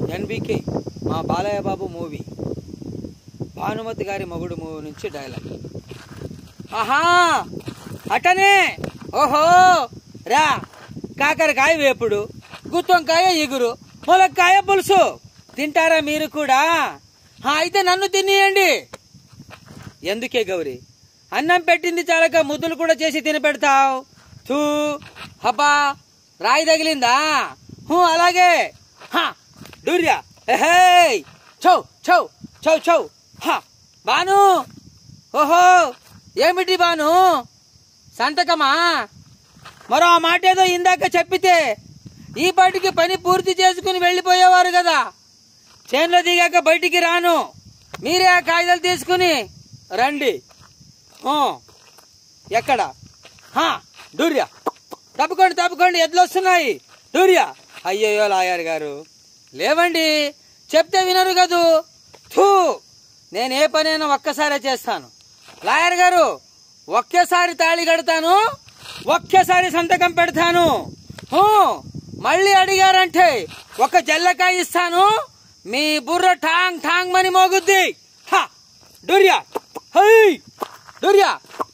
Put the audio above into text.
NBK మా బాలయ్య బాబు movie Bhanumathi గారి మొగుడు మూవీ నుంచి డైలాగ్ ఆహా అటనే ఓహో రా కాకరకాయ వేపుడు గుత్తొంకాయ ఎగురు ములక్కాయ పులుసు తింటారా మీరు కూడా ఆ, అయితే నన్ను తినియండి ఎందుకే గౌరీ అన్నం పెట్టింది చాలక ముద్దులు కూడా చేసి తినపెడతావు తూ హబ్బా రాయి తగిలిందా హూ అలాగే హా డూర్యా ఎహేయ్ చౌ చౌ చౌ చౌ హా బాను ఓహో ఏమిటి బాను సంతకమా మరో ఆ మాట ఏదో ఇందాక చెప్పితే ఈ పాటికి పని పూర్తి చేసుకుని వెళ్ళిపోయేవారు కదా చేనులో దిగాక బయటికి రాను మీరే ఆ కాగితాలు తీసుకుని రండి ఊ, ఎక్కడ హా, డూర్యా తప్పుకోండి తప్పుకోండి ఎద్దులు వస్తున్నాయి డూర్యా అయ్యయ్యో లాయర్ గారు లేవండి చెప్తే వినరు కదూ థూ నేను ఏ పనైనా ఒక్కసారే చేస్తాను లాయర్ గారు ఒకేసారి తాళి కడతాను ఒకేసారి సంతకం పెడతాను హూ, మళ్ళీ అడిగారంటే ఒక జల్లకాయ ఇస్తాను మీ బుర్ర ఠాంగ్ ఠాంగ్ మని మోగుద్ది హా, డూర్యా హై డూర్యా